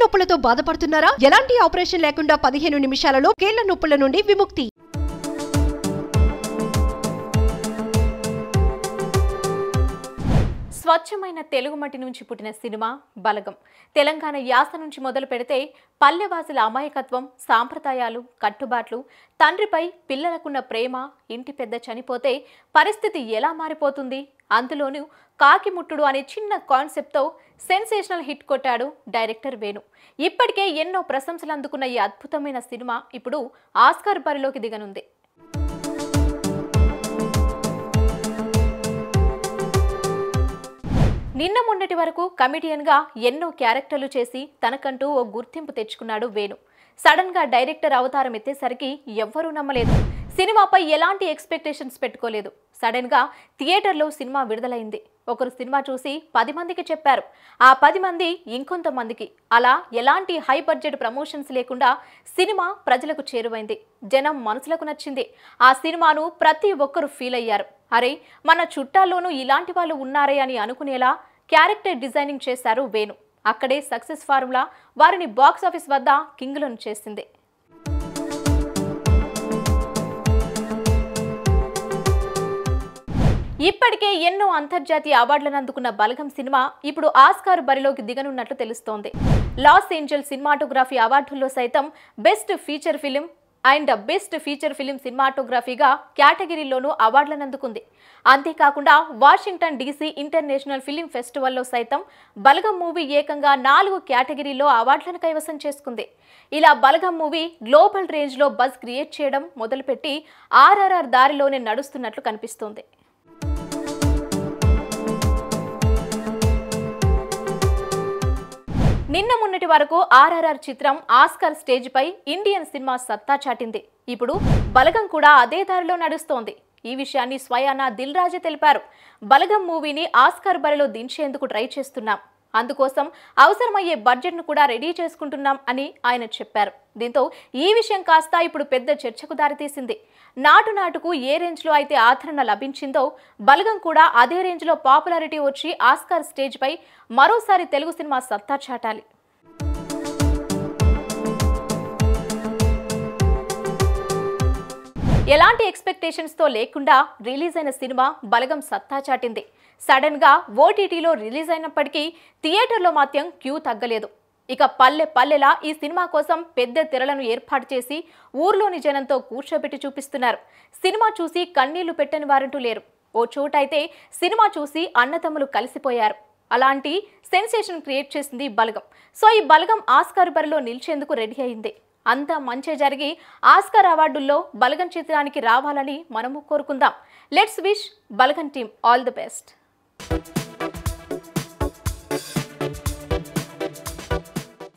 నొప్పులతో బాధపడుతున్నారా ఎలాంటి ఆపరేషన్ లేకుండా పదిహేను నిమిషాలలో కీళ్ల నొప్పుల నుండి విముక్తి స్వచ్ఛమైన తెలుగు మట్టి నుంచి పుట్టిన సినిమా బలగం తెలంగాణ యాస నుంచి మొదలు పెడితే పల్లెవాసుల అమాయకత్వం సాంప్రదాయాలు కట్టుబాట్లు తండ్రిపై పిల్లలకున్న ప్రేమ ఇంటి పెద్ద చనిపోతే పరిస్థితి ఎలా మారిపోతుంది అందులోనూ కాకిముట్టుడు అనే చిన్న కాన్సెప్ట్తో సెన్సేషనల్ హిట్ కొట్టాడు డైరెక్టర్ వేణు ఇప్పటికే ఎన్నో ప్రశంసలు అందుకున్న ఈ అద్భుతమైన సినిమా ఇప్పుడు ఆస్కార్ బరిలోకి దిగనుంది నిన్న మొన్నటి వరకు కమిడియన్గా ఎన్నో క్యారెక్టర్లు చేసి తనకంటూ ఓ గుర్తింపు తెచ్చుకున్నాడు వేణు సడన్ గా డైరెక్టర్ అవతారం ఎత్తేసరికి ఎవ్వరూ నమ్మలేదు సినిమాపై ఎలాంటి ఎక్స్పెక్టేషన్స్ పెట్టుకోలేదు సడన్ గా థియేటర్లో సినిమా విడుదలైంది ఒకరు సినిమా చూసి పది మందికి చెప్పారు ఆ పది మంది ఇంకొంతమందికి అలా ఎలాంటి హై బడ్జెట్ ప్రమోషన్స్ లేకుండా సినిమా ప్రజలకు చేరువైంది జనం మనసులకు నచ్చింది ఆ సినిమాను ప్రతి ఒక్కరూ ఫీల్ అయ్యారు అరే మన చుట్టాల్లోనూ ఇలాంటి వాళ్ళు ఉన్నారే అని అనుకునేలా క్యారెక్టర్ డిజైనింగ్ చేశారు వేణు అక్కడే సక్సెస్ ఫార్ములా వారిని బాక్స్ ఆఫీస్ వద్ద కింగులను చేసింది ఇప్పటికే ఎన్నో అంతర్జాతీయ అవార్డులను అందుకున్న బలగం సినిమా ఇప్పుడు ఆస్కార్ బరిలోకి దిగనున్నట్లు తెలుస్తోంది లాస్ ఏంజల్ సినిమాటోగ్రఫీ అవార్డుల్లో సైతం best feature film and best feature film సినిమాటోగ్రఫీగా కేటగిరీలోనూ అవార్డులను అందుకుంది అంతేకాకుండా వాషింగ్టన్ డీసీ ఇంటర్నేషనల్ ఫిలిం ఫెస్టివల్లో సైతం బలగం మూవీ ఏకంగా నాలుగు కేటగిరీలో అవార్డులను కైవసం చేసుకుంది ఇలా బలగం మూవీ గ్లోబల్ రేంజ్లో బజ్ క్రియేట్ చేయడం మొదలుపెట్టి ఆర్ఆర్ఆర్ దారిలోనే నడుస్తున్నట్లు కనిపిస్తోంది నిన్న మొన్నటి వరకు ఆర్ఆర్ఆర్ చిత్రం ఆస్కార్ స్టేజ్ పై ఇండియన్ సినిమా సత్తా చాటింది ఇప్పుడు బలగం కూడా అదే దారిలో నడుస్తోంది ఈ విషయాన్ని స్వయానా దిల్ రాజే తెలిపారు బలగం మూవీని ఆస్కార్ బరిలో దించేందుకు ట్రై చేస్తున్నాం అందుకోసం అవసరమయ్యే బడ్జెట్ను కూడా రెడీ చేసుకుంటున్నాం అని ఆయన చెప్పారు దీంతో ఈ విషయం కాస్త ఇప్పుడు పెద్ద చర్చకు దారితీసింది నాటు నాటుకు ఏ రేంజ్లో అయితే ఆదరణ లభించిందో బలగం కూడా అదే రేంజ్లో పాపులారిటీ వచ్చి ఆస్కార్ స్టేజ్పై మరోసారి తెలుగు సినిమా సత్తా చాటాలి ఎలాంటి ఎక్స్పెక్టేషన్స్తో లేకుండా రిలీజ్ అయిన సినిమా బలగం సత్తా చాటింది సడన్గా ఓటీటీలో రిలీజ్ అయినప్పటికీ థియేటర్లో మాత్రం క్యూ తగ్గలేదు ఇక పల్లె పల్లెలా ఈ సినిమా కోసం పెద్ద తెరలను ఏర్పాటు చేసి ఊర్లోని జనంతో కూర్చోబెట్టి చూపిస్తున్నారు సినిమా చూసి కన్నీళ్లు పెట్టని వారంటూ లేరు ఓ చోటైతే సినిమా చూసి అన్నతమ్ములు కలిసిపోయారు అలాంటి సెన్సేషన్ క్రియేట్ చేసింది బలగం సో ఈ బలగం ఆస్కార్ బరిలో నిలిచేందుకు రెడీ అయింది అంతా మంచి జరిగి ఆస్కార్ అవార్డుల్లో బలగం చిత్రానికి రావాలని మనము కోరుకుందాం let's wish Balagam team all the best